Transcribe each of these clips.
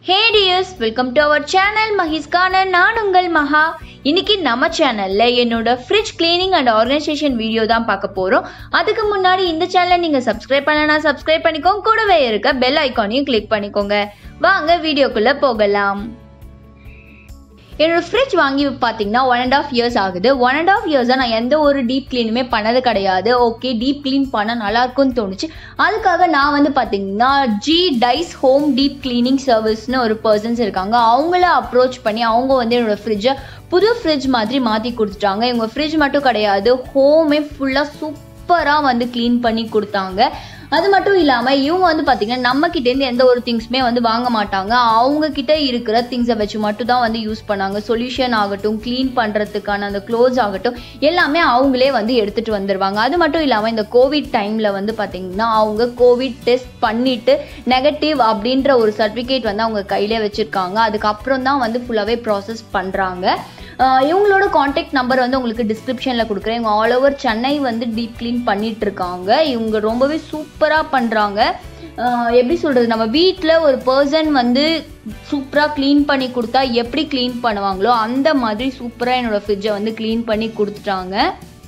hey dears welcome to our channel மஹிஸ்கான நான் உங்கள் மகா இன்னைக்கு நம்ம சேனல்ல என்னோட fridge cleaning and organisation video தான் பார்க்க போறோம் அதுக்கு முன்னாடி இந்த சேனலை நீங்க சப்ஸ்கிரைப் பண்ணலனா சப்ஸ்கிரைப் பண்ணிக்கோங்க கூடவே இருக்க பெல் ஐக்கானையும் கிளிக் பண்ணிக்கோங்க வாங்க வீடியோக்குள்ள போகலாம் என்னோட ஃப்ரிட்ஜ் வாங்கி பார்த்தீங்கன்னா ஒன் அண்ட் ஆஃப் இயர்ஸ் ஆகுது ஒன் அண்ட் ஆஃப் இயர்ஸாக நான் எந்த ஒரு டீப் க்ளீனுமே பண்ணது கிடையாது ஓகே டீப் க்ளீன் பண்ண நல்லா இருக்கும்னு தோணுச்சு அதுக்காக நான் வந்து பார்த்தீங்கன்னா G dice home deep cleaning சர்வீஸ்னு ஒரு பர்சன்ஸ் இருக்காங்க அவங்கள அப்ரோச் பண்ணி அவங்க வந்து என்னோட ஃப்ரிட்ஜை புது ஃப்ரிட்ஜ் மாதிரி மாற்றி கொடுத்துட்டாங்க இவங்க ஃப்ரிட்ஜ் மட்டும் கிடையாது ஹோமே ஃபுல்லாக சூப்பராக வந்து க்ளீன் பண்ணி கொடுத்தாங்க அது மட்டும் இல்லாமல் இவங்க வந்து பார்த்தீங்கன்னா நம்ம கிட்டேருந்து எந்த ஒரு திங்ஸுமே வந்து வாங்க மாட்டாங்க அவங்க கிட்ட இருக்கிற திங்ஸை வச்சு மட்டும் தான் வந்து யூஸ் பண்ணாங்க சொல்யூஷன் ஆகட்டும் க்ளீன் பண்ணுறதுக்கான அந்த க்ளோஸ் ஆகட்டும் எல்லாமே அவங்களே வந்து எடுத்துகிட்டு வந்துடுவாங்க அது மட்டும் இல்லாமல் இந்த கோவிட் டைமில் வந்து பார்த்தீங்கன்னா அவங்க கோவிட் டெஸ்ட் பண்ணிட்டு நெகட்டிவ் அப்படின்ற ஒரு சர்டிஃபிகேட் வந்து அவங்க கையிலே வச்சுருக்காங்க அதுக்கப்புறம் தான் வந்து ஃபுல்லாகவே ப்ராசஸ் பண்ணுறாங்க இவங்களோட காண்டாக்ட் நம்பர் வந்து உங்களுக்கு டிஸ்கிரிப்ஷனில் கொடுக்குறேன் இவங்க ஆல் ஓவர் சென்னை வந்து டீப் க்ளீன் பண்ணிட்டு இருக்காங்க இவங்க ரொம்பவே சூப்பராக பண்ணுறாங்க எப்படி சொல்கிறது நம்ம வீட்டில் ஒரு பர்சன் வந்து சூப்பராக க்ளீன் பண்ணி கொடுத்தா எப்படி க்ளீன் பண்ணுவாங்களோ அந்த மாதிரி சூப்பராக என்னோடய ஃப்ரிட்ஜை வந்து க்ளீன் பண்ணி கொடுத்துட்டாங்க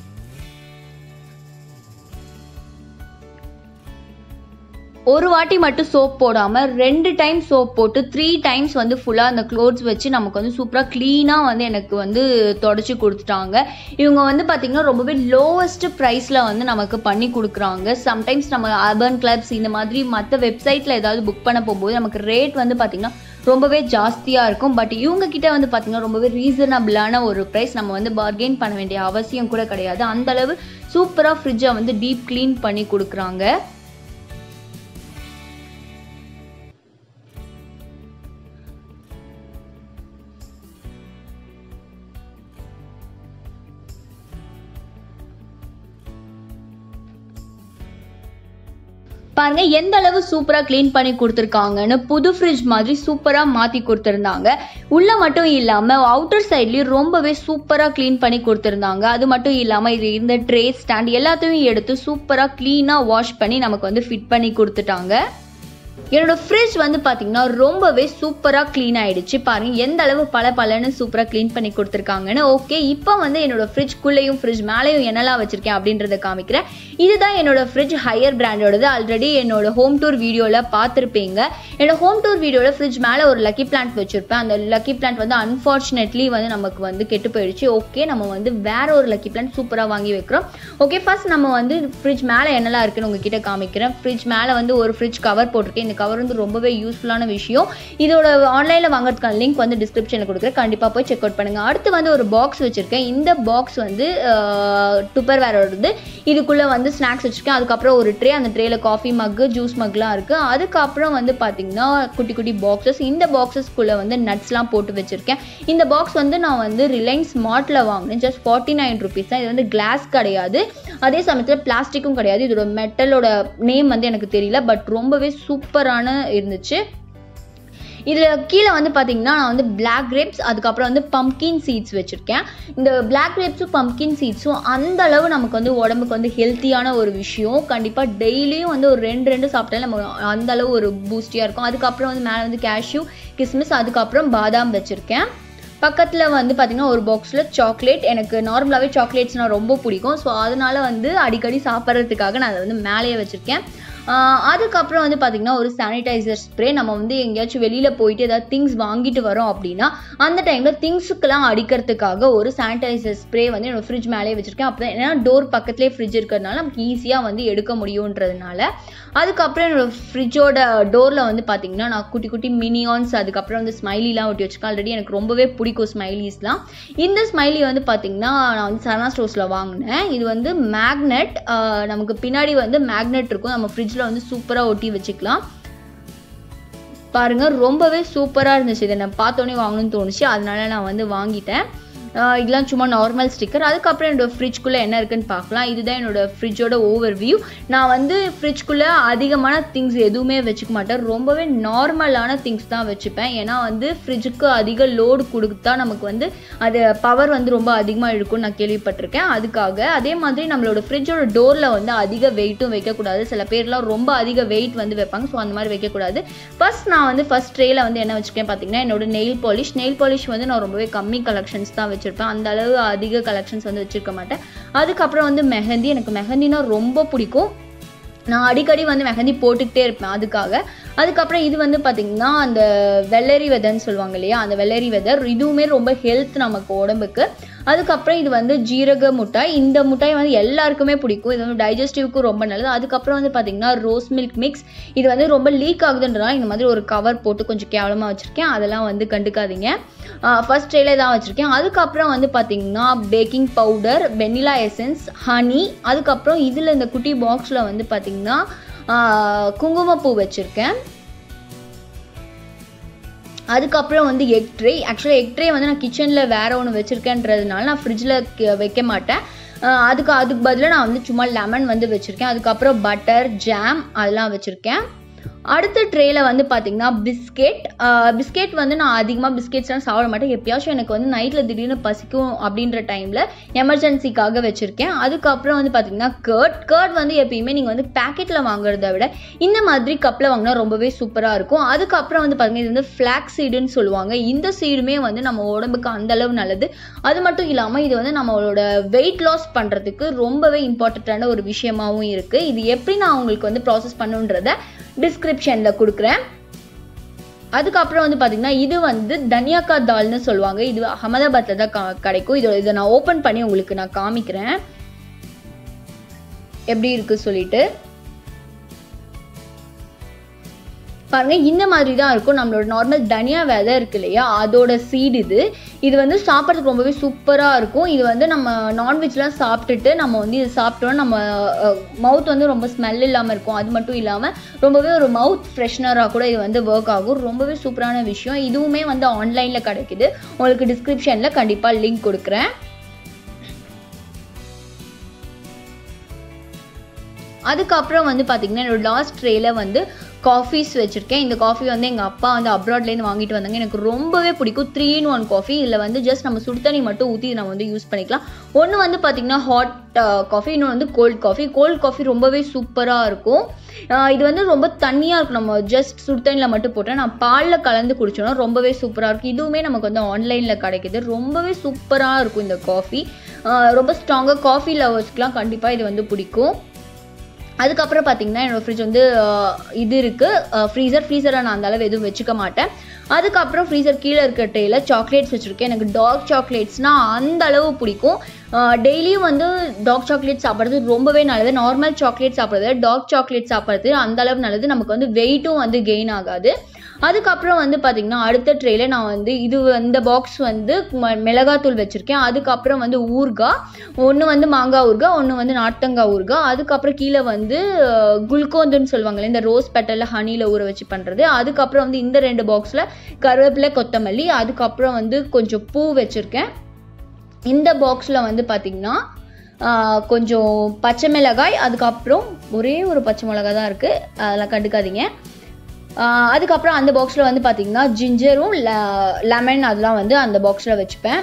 ஒரு வாட்டி மட்டும் சோப் போடாமல் ரெண்டு டைம் சோப் போட்டு த்ரீ டைம்ஸ் வந்து ஃபுல்லாக அந்த க்ளோத்ஸ் வச்சு நமக்கு வந்து சூப்பராக க்ளீனாக வந்து எனக்கு வந்து தொடச்சி கொடுத்துட்டாங்க இவங்க வந்து பார்த்திங்கன்னா ரொம்பவே லோவஸ்ட் ப்ரைஸில் வந்து நமக்கு பண்ணி கொடுக்குறாங்க சம்டைம்ஸ் நம்ம அர்பன் கிளப்ஸ் இந்த மாதிரி மற்ற வெப்சைட்டில் ஏதாவது புக் பண்ண போகும்போது நமக்கு ரேட் வந்து பார்த்திங்கன்னா ரொம்பவே ஜாஸ்தியாக இருக்கும் பட் இவங்க கிட்ட வந்து பார்த்திங்கன்னா ரொம்பவே ரீசனபிளான ஒரு ப்ரைஸ் நம்ம வந்து பார்கெயின் பண்ண வேண்டிய அவசியம் கூட கிடையாது அந்தளவு சூப்பராக ஃப்ரிட்ஜை வந்து டீப் க்ளீன் பண்ணி கொடுக்குறாங்க பாருங்க எந்த அளவு சூப்பரா க்ளீன் பண்ணி கொடுத்துருக்காங்கன்னு புது ஃப்ரிட்ஜ் மாதிரி சூப்பரா மாத்தி கொடுத்துருந்தாங்க உள்ள மட்டும் இல்லாம அவுட்டர் சைட்லயும் ரொம்பவே சூப்பரா க்ளீன் பண்ணி கொடுத்துருந்தாங்க அது மட்டும் இல்லாம இது இந்த ட்ரே ஸ்டாண்ட் எல்லாத்தையும் எடுத்து சூப்பரா க்ளீனா வாஷ் பண்ணி நமக்கு வந்து ஃபிட் பண்ணி கொடுத்துட்டாங்க என்னோட ஃப்ரிட்ஜ் வந்து பார்த்தீங்கன்னா ரொம்பவே சூப்பராக க்ளீன் ஆயிடுச்சு பாருங்க எந்த அளவு பல பலன்னு சூப்பராக க்ளீன் பண்ணி கொடுத்துருக்காங்கன்னு ஓகே இப்போ வந்து என்னோட ஃப்ரிட்ஜ்குள்ளேயும் ஃப்ரிட்ஜ் மேலேயும் என்னெல்லாம் வச்சிருக்கேன் அப்படின்றத காமிக்கிறேன் இதுதான் என்னோட ஃப்ரிட்ஜ் ஹையர் பிராண்டோடது ஆல்ரெடி என்னோட ஹோம் டூர் வீடியோவில் பார்த்துருப்பீங்க என்னோட ஹோம் டூர் வீடியோவில் ஃப்ரிட்ஜ் மேலே ஒரு லக்கி பிளான்ட் வச்சிருப்பேன் அந்த லக்கி பிளான்ட் வந்து அன்ஃபார்ச்சுனேட்லி வந்து நமக்கு வந்து கெட்டு போயிடுச்சு ஓகே நம்ம வந்து வேற ஒரு லக்கி பிளான்ட் சூப்பராக வாங்கி வைக்கிறோம் ஓகே ஃபர்ஸ்ட் நம்ம வந்து ஃப்ரிட்ஜ் மேலே என்னெல்லாம் இருக்குன்னு உங்ககிட்ட காமிக்கிறேன் ஃப்ரிட்ஜ் மேலே வந்து ஒரு ஃப்ரிட்ஜ் கவர் போட்டிருக்கேன் இந்த கவர் வந்து ரொம்பவே யூஸ்ஃபுல்லான விஷயம் இதோட ஆன்லைனில் வாங்குறதுக்கான லிங்க் வந்து டிஸ்கிரிப்ஷனில் கொடுக்குறேன் கண்டிப்பாக போய் செக் அவுட் பண்ணுங்கள் அடுத்து வந்து ஒரு பாக்ஸ் வச்சுருக்கேன் இந்த பாக்ஸ் வந்து டுப்பர் வேரோடது இதுக்குள்ளே வந்து ஸ்நாக்ஸ் வச்சுருக்கேன் அதுக்கப்புறம் ஒரு ட்ரே அந்த ட்ரேயில் காஃபி மக்கு ஜூஸ் மக்லாம் இருக்குது அதுக்கப்புறம் வந்து பார்த்திங்கன்னா குட்டி குட்டி பாக்ஸஸ் இந்த பாக்ஸஸ்க்குள்ளே வந்து நட்ஸ்லாம் போட்டு வச்சுருக்கேன் இந்த பாக்ஸ் வந்து நான் வந்து ரிலையன்ஸ் ஸ்மார்ட்டில் வாங்கினேன் ஜஸ்ட் ஃபார்ட்டி நைன் ருபீஸ் தான் இது வந்து கிளாஸ் கிடையாது அதே சமயத்தில் பிளாஸ்டிக்கும் கிடையாது இதோட மெட்டலோட நேம் வந்து எனக்கு தெரியல பட் ரொம்பவே சூப்பரான இருந்துச்சு இதில் கீழே வந்து பார்த்தீங்கன்னா நான் வந்து பிளாக் கிரேப்ஸ் அதுக்கப்புறம் வந்து பம்கின் சீட்ஸ் வச்சுருக்கேன் இந்த பிளாக் கிரேப்ஸும் பம்கின் சீட்ஸும் அந்த அளவு நமக்கு வந்து உடம்புக்கு வந்து ஹெல்த்தியான ஒரு விஷயம் கண்டிப்பாக டெய்லியும் வந்து ஒரு ரெண்டு ரெண்டு சாப்பிட்டாலும் நம்ம அந்த அளவு ஒரு பூஸ்டியாக இருக்கும் அதுக்கப்புறம் வந்து மேலே வந்து கேஷ்யூ கிஸ்மிஸ் அதுக்கப்புறம் பாதாம் வச்சுருக்கேன் பக்கத்தில் வந்து பார்த்திங்கன்னா ஒரு பாக்ஸில் சாக்லேட் எனக்கு நார்மலாகவே சாக்லேட்ஸ்னால் ரொம்ப பிடிக்கும் ஸோ அதனால் வந்து அடிக்கடி சாப்பிட்றதுக்காக நான் அதை வந்து மேலேயே வச்சுருக்கேன் அதுக்கப்புறம் வந்து பார்த்திங்கன்னா ஒரு சானிடைசர் ஸ்ப்ரே நம்ம வந்து எங்கேயாச்சும் வெளியில் போயிட்டு ஏதாவது திங்ஸ் வாங்கிட்டு வரோம் அப்படின்னா அந்த டைமில் திங்ஸுக்கெல்லாம் அடிக்கிறதுக்காக ஒரு சானிடைசர் ஸ்ப்ரே வந்து என்னோடய ஃப்ரிட்ஜ் மேலேயே வச்சுருக்கேன் அப்போ ஏன்னா டோர் பக்கத்துலேயே ஃப்ரிட்ஜ் இருக்கிறதுனால நமக்கு ஈஸியாக வந்து எடுக்க முடியுன்றதுனால அதுக்கப்புறம் என்னோடய ஃப்ரிட்ஜோட டோரில் வந்து பார்த்திங்கன்னா நான் குட்டி குட்டி மினியான்ஸ் அதுக்கப்புறம் வந்து ஸ்மைலிலாம் ஒட்டி வச்சுருக்கேன் ஆல்ரெடி எனக்கு ரொம்பவே பிடிக்கும் ஸ்மைலிஸ்லாம் இந்த ஸ்மைலி வந்து பார்த்திங்கன்னா நான் வந்து சரணா ஸ்டோர்ஸில் வாங்கினேன் இது வந்து மேக்னெட் நமக்கு பின்னாடி வந்து மேக்னெட் இருக்கும் நம்ம ஃப்ரிட்ஜ் ஃப்ரிட்ஜில் வந்து சூப்பராக ஒட்டி வச்சுக்கலாம் பாருங்கள் ரொம்பவே சூப்பராக இருந்துச்சு இதை நான் பார்த்தோன்னே வாங்கணும்னு தோணுச்சு அதனால நான் வந்து வாங்கிட்டேன் ஆஹ் இதெல்லாம் சும்மா நார்மல் ஸ்டிக்கர் அதுக்கப்புறம் என்னோட ஃப்ரிட்ஜ்குள்ளே என்ன இருக்குன்னு பார்க்கலாம் இதுதான் என்னோட ஃப்ரிட்ஜோட ஓவர் வியூ நான் வந்து ஃப்ரிட்ஜ்குள்ளே அதிகமான திங்ஸ் எதுவுமே வச்சுக்க மாட்டேன் ரொம்பவே நார்மலான திங்ஸ் தான் வச்சுப்பேன் ஏன்னா வந்து ஃப்ரிட்ஜுக்கு அதிக லோடு கொடுத்தா நமக்கு வந்து அது பவர் வந்து ரொம்ப அதிகமாக இழுக்கும்னு நான் கேள்விப்பட்டிருக்கேன் அதுக்காக அதே மாதிரி நம்மளோட ஃப்ரிட்ஜோட டோரில் வந்து அதிக வெயிட்டும் வைக்கக்கூடாது சில பேர்லாம் ரொம்ப அதிக வெயிட் வந்து வைப்பாங்க ஸோ அந்த மாதிரி வைக்கக்கூடாது ஃபர்ஸ்ட் நான் வந்து ஃபர்ஸ்ட் ட்ரேல வந்து என்ன வச்சுருக்கேன் பார்த்தீங்கன்னா என்னோட நெயில் பாலிஷ் நெயில் பாலிஷ் வந்து நான் ரொம்பவே கம்மி கலெக்ஷன்ஸ் தான் வச்சுருப்பேன் அந்த அளவு அதிக கலெக்ஷன்ஸ் வந்து வச்சுருக்க மாட்டேன் அதுக்கப்புறம் வந்து மெஹந்தி எனக்கு மெஹந்தினா ரொம்ப பிடிக்கும் நான் அடிக்கடி வந்து மெஹந்தி போட்டுக்கிட்டே இருப்பேன் அதுக்காக அதுக்கப்புறம் இது வந்து பார்த்திங்கன்னா அந்த வெள்ளரி விதைன்னு சொல்லுவாங்க இல்லையா அந்த வெள்ளரி விதை இதுவுமே ரொம்ப ஹெல்த் நமக்கு உடம்புக்கு அதுக்கப்புறம் இது வந்து ஜீரக முட்டாய் இந்த முட்டாய் வந்து எல்லாருக்குமே பிடிக்கும் இது வந்து டைஜஸ்டிவ்க்கும் ரொம்ப நல்லது அதுக்கப்புறம் வந்து பார்த்திங்கன்னா ரோஸ் மில்க் மிக்ஸ் இது வந்து ரொம்ப லீக் ஆகுதுன்றதால இந்த மாதிரி ஒரு கவர் போட்டு கொஞ்சம் கேவலமாக வச்சுருக்கேன் அதெல்லாம் வந்து கண்டுக்காதீங்க ஃபர்ஸ்ட் ட்ரேல தான் வச்சுருக்கேன் அதுக்கப்புறம் வந்து பார்த்திங்கன்னா baking powder vanilla essence honey அதுக்கப்புறம் இதில் இந்த குட்டி பாக்ஸில் வந்து பார்த்திங்கன்னா குங்குமப்பூ வச்சுருக்கேன் அதுக்கப்புறம் வந்து எக் ட்ரே ஆக்சுவலாக எக் ட்ரே வந்து நான் கிச்சனில் வேற ஒன்று வச்சுருக்கேன்றதுனால நான் ஃப்ரிட்ஜில் வைக்க மாட்டேன் அஹ் அதுக்கு அதுக்கு பதிலாக நான் வந்து சும்மா லெமன் வந்து வச்சுருக்கேன் அதுக்கப்புறம் பட்டர் ஜாம் அதெல்லாம் வச்சுருக்கேன் அடுத்த ட்ரேல வந்து பார்த்தீங்கன்னா பிஸ்கெட் பிஸ்கெட் வந்து நான் அதிகமாக பிஸ்கெட்ஸ்லாம் சாப்பிட மாட்டேன் எப்பயாச்சும் எனக்கு வந்து நைட்டில் திடீர்னு பசிக்கும் அப்படின்ற டைமில் எமர்ஜென்சிக்காக வச்சுருக்கேன் அதுக்கப்புறம் வந்து பார்த்தீங்கன்னா கர்ட் கர்ட் வந்து எப்பயுமே நீங்கள் வந்து பேக்கெட்டில் வாங்குறத விட இந்த மாதிரி கப்பில் வாங்கினா ரொம்பவே சூப்பராக இருக்கும் அதுக்கப்புறம் வந்து பார்த்தீங்கன்னா இது வந்து ஃப்ளாக் சீடுன்னு சொல்லுவாங்க இந்த சீடுமே வந்து நம்ம உடம்புக்கு அந்த அளவு நல்லது அது மட்டும் இல்லாமல் இது வந்து நம்மளோட வெயிட் லாஸ் பண்ணுறதுக்கு ரொம்பவே இம்பார்ட்டண்ட்டான ஒரு விஷயமாவும் இருக்குது இது எப்படி நான் உங்களுக்கு வந்து ப்ராசஸ் பண்ணுன்றத டிஸ்கிரிப்ஷனில் கொடுக்குறேன் அதுக்கப்புறம் வந்து பார்த்தீங்கன்னா இது வந்து தனியாக்கா தால்னு சொல்லுவாங்க இது அகமதாபாத்தில் தான் கா- கிடைக்கும் இதோ இதை நான் ஓப்பன் பண்ணி உங்களுக்கு நான் காமிக்கிறேன் எப்படி இருக்கு சொல்லிட்டு பாருங்க இந்த மாதிரி தான் இருக்கும் நம்மளோட நார்மல் தனியா விதை இருக்கு இல்லையா அதோட சீடு இது இது வந்து சாப்பிட்றதுக்கு ரொம்பவே சூப்பராக இருக்கும் இது வந்து நம்ம நான்வெஜ்லாம் சாப்பிட்டுட்டு நம்ம வந்து இது சாப்பிட்டோம்னா நம்ம மவுத் வந்து ரொம்ப ஸ்மெல் இல்லாமல் இருக்கும் அது மட்டும் இல்லாமல் ரொம்பவே ஒரு மவுத் ஃப்ரெஷ்னராக கூட இது வந்து ஒர்க் ஆகும் ரொம்பவே சூப்பரான விஷயம் இதுவுமே வந்து ஆன்லைனில் கிடைக்குது உங்களுக்கு டிஸ்கிரிப்ஷனில் கண்டிப்பாக லிங்க் கொடுக்குறேன் அதுக்கப்புறம் வந்து பார்த்தீங்கன்னா என்னோட லாஸ்ட் ட்ரேல வந்து காஃபிஸ் வச்சுருக்கேன் இந்த காஃபி வந்து எங்கள் அப்பா வந்து அப்ராட்லேருந்து வாங்கிட்டு வந்தாங்க எனக்கு ரொம்பவே பிடிக்கும் த்ரீ இன் ஒன் காஃபி இதில் வந்து ஜஸ்ட் நம்ம சுடு தண்ணி மட்டும் ஊற்றி நம்ம வந்து யூஸ் பண்ணிக்கலாம் ஒன்று வந்து பார்த்திங்கன்னா ஹாட் காஃபி இன்னொன்று வந்து கோல்ட் காஃபி கோல்ட் காஃபி ரொம்பவே சூப்பராக இருக்கும் ஆஹ் இது வந்து ரொம்ப தண்ணியாக இருக்கும் நம்ம ஜஸ்ட் சுடு தண்ணியில் மட்டும் போட்டேன் நான் பாலில் கலந்து குடிச்சோன்னா ரொம்பவே சூப்பராக இருக்கும் இதுவுமே நமக்கு வந்து ஆன்லைனில் கிடைக்குது ரொம்பவே சூப்பராக இருக்கும் இந்த காஃபி ரொம்ப ஸ்ட்ராங்காக காஃபி லவர்ஸ்க்குலாம் கண்டிப்பாக இது வந்து பிடிக்கும் அதுக்கப்புறம் பார்த்தீங்கன்னா என்னோட ஃப்ரிட்ஜ் வந்து அஹ், இது இருக்குது ஃப்ரீசர் ஃப்ரீசரை நான் அந்த அளவு எதுவும் வச்சுக்க மாட்டேன் அதுக்கப்புறம் ஃப்ரீசர் கீழே இருக்க ட்ரேயில் சாக்லேட்ஸ் வச்சுருக்கேன் எனக்கு டார்க் சாக்லேட்ஸ்னால் அந்த அளவு பிடிக்கும் டெய்லியும் வந்து டார்க் சாக்லேட் சாப்பிட்றது ரொம்பவே நல்லது நார்மல் சாக்லேட் சாப்பிட்றது டார்க் சாக்லேட் சாப்பிட்றது அந்த அளவு நல்லது நமக்கு வந்து வெயிட்டும் வந்து கெயின் ஆகாது அதுக்கப்புறம் வந்து பார்த்தீங்கன்னா அடுத்த ட்ரேல நான் வந்து இது இந்த பாக்ஸ் வந்து ம- மிளகாத்தூள் வச்சுருக்கேன் அதுக்கப்புறம் வந்து ஊறுகாய் ஒன்று வந்து மாங்காய் ஊறுகாய் ஒன்று வந்து நார்த்தங்காய் ஊறுகாய் அதுக்கப்புறம் கீழே வந்து அஹ், குல்கோந்துன்னு சொல்லுவாங்கல்ல இந்த ரோஸ் பெட்டலில் ஹனியில் ஊற வச்சு பண்ணுறது அதுக்கப்புறம் வந்து இந்த ரெண்டு பாக்ஸில் கருவேப்பிலை கொத்தமல்லி அதுக்கப்புறம் வந்து கொஞ்சம் பூ வச்சுருக்கேன் இந்த பாக்ஸில் வந்து பார்த்திங்கன்னா ஆஹ், கொஞ்சம் பச்சை மிளகாய் அதுக்கப்புறம் ஒரே ஒரு பச்சை மிளகாய் தான் இருக்குது அதெல்லாம் கண்டுக்காதீங்க ஆஹ், அதுக்கப்புறம் அந்த பாக்ஸில் வந்து பார்த்திங்கன்னா ஜிஞ்சரும் லெமன் அதெல்லாம் வந்து அந்த பாக்ஸில் வச்சுப்பேன்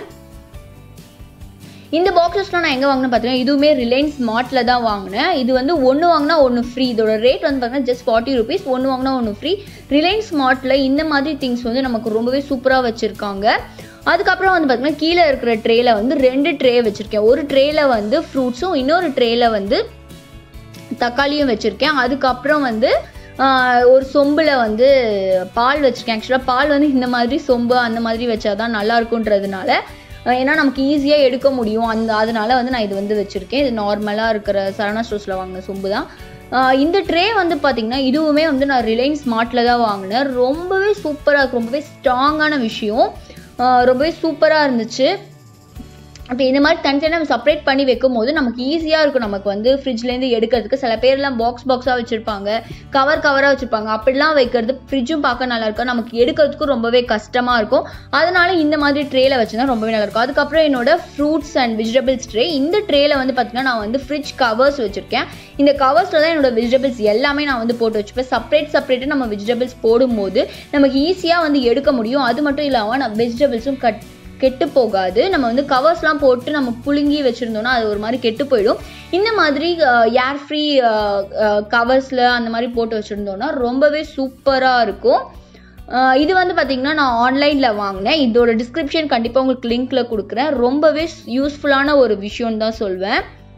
இந்த பாக்ஸஸ்லாம் நான் எங்கே வாங்கினேன் பார்த்தீங்கன்னா இதுவுமே ரிலையன்ஸ் ஸ்மார்ட்டில் தான் வாங்கினேன் இது வந்து ஒன்று வாங்கினா ஒன்று ஃப்ரீ இதோட ரேட் வந்து பார்த்தீங்கன்னா ஜஸ்ட் ஃபார்ட்டி ருபீஸ் ஒன்று வாங்கினா ஒன்று ஃப்ரீ ரிலையன்ஸ் ஸ்மார்ட்டில் இந்த மாதிரி திங்ஸ் வந்து நமக்கு ரொம்பவே சூப்பராக வச்சுருக்காங்க அதுக்கப்புறம் வந்து பார்த்தீங்கன்னா கீழே இருக்கிற ட்ரேல வந்து ரெண்டு ட்ரே வச்சுருக்கேன் ஒரு ட்ரேல வந்து ஃப்ரூட்ஸும் இன்னொரு ட்ரேல வந்து தக்காளியும் வச்சுருக்கேன் அதுக்கப்புறம் வந்து ஆஹ், ஒரு சொம்பில் வந்து பால் வச்சுருக்கேன் ஆக்சுவலாக பால் வந்து இந்த மாதிரி சொம்பு அந்த மாதிரி வச்சாதான் நல்லா இருக்குன்றதுனால ஆஹ், ஏன்னா நமக்கு ஈஸியாக எடுக்க முடியும் அந்த அதனால வந்து நான் இது வந்து வச்சுருக்கேன் இது நார்மலாக இருக்கிற சரணா ஸ்டோர்ஸில் வாங்கின சொம்பு தான் ஆஹ், இந்த ட்ரே வந்து பார்த்திங்கன்னா இதுவுமே வந்து நான் ரிலையன்ஸ் ஸ்மார்ட்டில் தான் வாங்கினேன் ரொம்பவே சூப்பராக இருக்கு ரொம்பவே ஸ்ட்ராங்கான விஷயம் ஆஹ், ரொம்பவே சூப்பராக இருந்துச்சு அப்போ இந்த மாதிரி தனித்தனியாக நம்ம செப்பரேட் பண்ணி வைக்கும் போது நமக்கு ஈஸியாக இருக்கும் நமக்கு வந்து ஃப்ரிட்ஜ்லேருந்து எடுக்கிறதுக்கு சில பேர்லாம் பாக்ஸ் பாக்ஸாக வச்சுருப்பாங்க கவர் கவராக வச்சுருப்பாங்க அப்படிலாம் வைக்கிறது ஃப்ரிட்ஜும் பார்க்க நல்லா இருக்கும் நமக்கு எடுக்கிறதுக்கும் ரொம்பவே கஷ்டமாக இருக்கும் அதனால இந்த மாதிரி ட்ரேல வச்சுருந்தா ரொம்பவே நல்லா இருக்கும் அதுக்கப்புறம் என்னோட ஃப்ரூட்ஸ் அண்ட் வெஜிடபிள்ஸ் ட்ரே இந்த ட்ரேல வந்து பார்த்தீங்கன்னா நான் வந்து ஃப்ரிட்ஜ் கவர்ஸ் வச்சுருக்கேன் இந்த கவர்ஸில் தான் என்னோட வெஜிடபிள்ஸ் எல்லாமே நான் வந்து போட்டு வச்சுப்பேன் செப்பரேட் செப்பரேட்டாக நம்ம வெஜிடபிள்ஸ் போடும்போது நமக்கு ஈஸியாக வந்து எடுக்க முடியும் அது மட்டும் இல்லாமல் நம்ம வெஜிடபிள்ஸும் கட் கெட்டு போகாது நம்ம வந்து கவர்ஸ்லாம் போட்டு நம்ம புழுங்கி வச்சுருந்தோம்னா அது ஒரு மாதிரி கெட்டு போயிடும் இந்த மாதிரி ஏர் ஃப்ரீ கவர்ஸில் அந்த மாதிரி போட்டு வச்சுருந்தோம்னா ரொம்பவே சூப்பராக இருக்கும் அஹ் இது வந்து பார்த்தீங்கன்னா நான் ஆன்லைனில் வாங்கினேன் இதோட டிஸ்கிரிப்ஷன் கண்டிப்பாக உங்களுக்கு லிங்க்கில் கொடுக்குறேன் ரொம்பவே யூஸ்ஃபுல்லான ஒரு விஷயம்னு தான் சொல்வேன்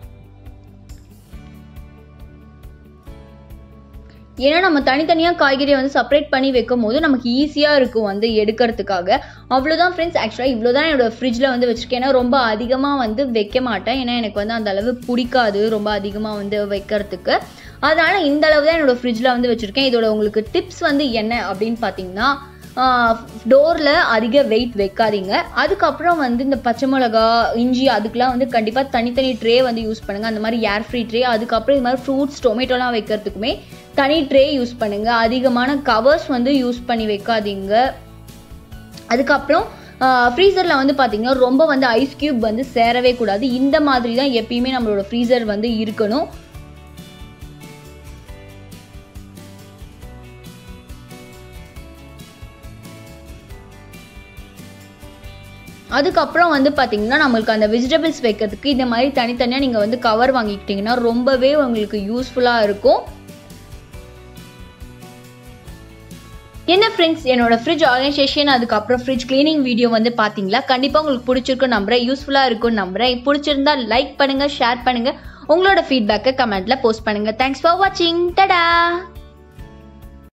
ஏன்னா நம்ம தனித்தனியாக காய்கறியை வந்து செப்பரேட் பண்ணி வைக்கும் போது நமக்கு ஈஸியாக இருக்கும் வந்து எடுக்கிறதுக்காக அவ்வளோதான் ஃப்ரெண்ட்ஸ் ஆக்சுவலாக இவ்வளோ தான் என்னோட ஃப்ரிட்ஜில் வந்து வச்சுருக்கேன் ஏன்னா ரொம்ப அதிகமாக வந்து வைக்க மாட்டேன் ஏன்னா எனக்கு வந்து அந்த அளவு பிடிக்காது ரொம்ப அதிகமாக வந்து வைக்கிறதுக்கு அதனால் இந்த அளவு தான் என்னோட ஃப்ரிட்ஜில் வந்து வச்சுருக்கேன் இதோட உங்களுக்கு டிப்ஸ் வந்து என்ன அப்படின்னு பார்த்தீங்கன்னா டோரில் அதிக வெயிட் வைக்காதீங்க அதுக்கப்புறம் வந்து இந்த பச்சை மிளகா இஞ்சி அதுக்கெலாம் வந்து கண்டிப்பாக தனித்தனி ட்ரே வந்து யூஸ் பண்ணுங்கள் அந்த மாதிரி ஏர் ஃப்ரீ ட்ரே அதுக்கப்புறம் இது மாதிரி ஃப்ரூட்ஸ் டொமேட்டோலாம் வைக்கிறதுக்குமே தனி ட்ரே யூஸ் பண்ணுங்கள் அதிகமான கவர்ஸ் வந்து யூஸ் பண்ணி வைக்காதீங்க அதுக்கப்புறம் ஃப்ரீசரில் வந்து பார்த்தீங்கன்னா ரொம்ப வந்து ஐஸ் க்யூப் வந்து சேரவே கூடாது இந்த மாதிரி தான் எப்பயுமே நம்மளோட ஃப்ரீசர் வந்து இருக்கணும் அதுக்கப்புறம் வந்து பார்த்தீங்கன்னா நம்மளுக்கு அந்த வெஜிடபிள்ஸ் வைக்கிறதுக்கு இந்த மாதிரி தனித்தனியாக நீங்கள் வந்து கவர் வாங்கிக்கிட்டிங்கன்னா ரொம்பவே உங்களுக்கு யூஸ்ஃபுல்லாக இருக்கும் என்ன ஃப்ரெண்ட்ஸ் என்னோட ஃப்ரிட்ஜ் ஆர்கனைசேஷன் அதுக்கப்புறம் ஃப்ரிட்ஜ் க்ளீனிங் வீடியோ வந்து பார்த்தீங்களா கண்டிப்பாக உங்களுக்கு பிடிச்சிருக்கும் நம்புறேன் யூஸ்ஃபுல்லாக இருக்கும் நம்புறேன் பிடிச்சிருந்தா லைக் பண்ணுங்கள் ஷேர் பண்ணுங்கள் உங்களோட ஃபீட்பேக்கை கமெண்ட்டில் போஸ்ட் பண்ணுங்கள் தேங்க்ஸ் ஃபார் வாட்சிங் டடா